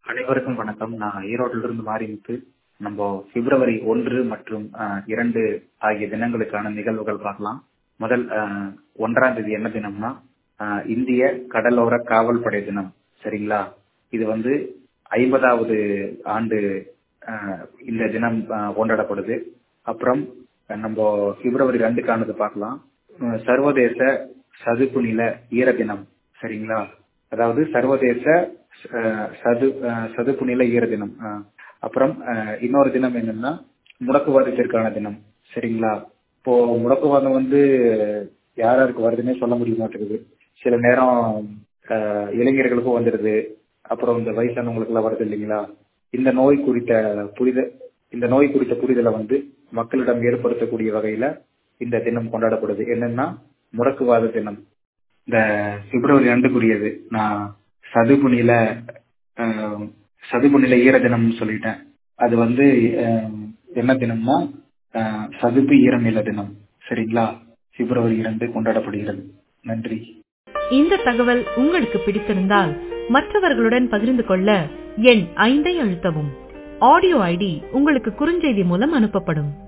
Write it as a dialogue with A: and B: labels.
A: அனைவருக்கும் வணக்கம் நான் ஈரோட்டில இருந்து மாரிமுத்து நம்ம பிப்ரவரி ஒன்று மற்றும் அஹ், இரண்டு ஆகிய தினங்களுக்கான நிகழ்வுகள் பார்க்கலாம் முதல் அஹ், ஒன்றாம் தேதி என்ன தினம்னா அஹ், இந்திய கடலோர காவல் படை தினம் சரிங்களா இது வந்து ஐம்பதாவது ஆண்டு அஹ், இந்த தினம் அஹ், கொண்டாடப்படுது அப்புறம் அஹ், நம்ம பிப்ரவரி ரெண்டுக்கானது பார்க்கலாம் அஹ், சர்வதேச சதுப்பு நில ஈர தினம் சரிங்களா அதாவது சர்வதேச அஹ், சது அஹ், சதுப்பு நில ஈர தினம் அஹ், அப்புறம் அஹ், இன்னொரு தினம் என்னன்னா முடக்குவாதத்திற்கான தினம் சரிங்களா இப்போ முடக்குவாதம் வந்து யார் யாருக்கு வருதுன்னே சொல்ல முடிய மாட்டேங்குது சில நேரம் அஹ், இளைஞர்களுக்கும் வந்துடுது அப்புறம் இந்த வயசானவங்களுக்கு எல்லாம் வருது இல்லைங்களா இந்த நோய் குறித்த புரித இந்த நோய் குறித்த புரிதலை வந்து மக்களிடம் ஏற்படுத்தக்கூடிய வகையில இந்த தினம் கொண்டாடப்படுது என்னன்னா முடக்குவாத தினம் இந்த பிப்ரவரி ரெண்டுக்குரியது நான் சதுப்பு நில அஹ், சதுப்பு நில ஈர தினம்னு சொல்லிட்டேன் அது வந்து அஹ், என்ன தினம்னா அஹ், சதுப்பு ஈரநில தினம் சரிங்களா பிப்ரவரி இரண்டு கொண்டாடப்படுகிறது நன்றி
B: இந்த தகவல் உங்களுக்கு பிடித்திருந்தால் மற்றவர்களுடன் பகிர்ந்து கொள்ள எண் ஐந்தை அழுத்தவும் ஆடியோ ஐடி உங்களுக்கு குறுஞ்செய்தி மூலம் அனுப்பப்படும்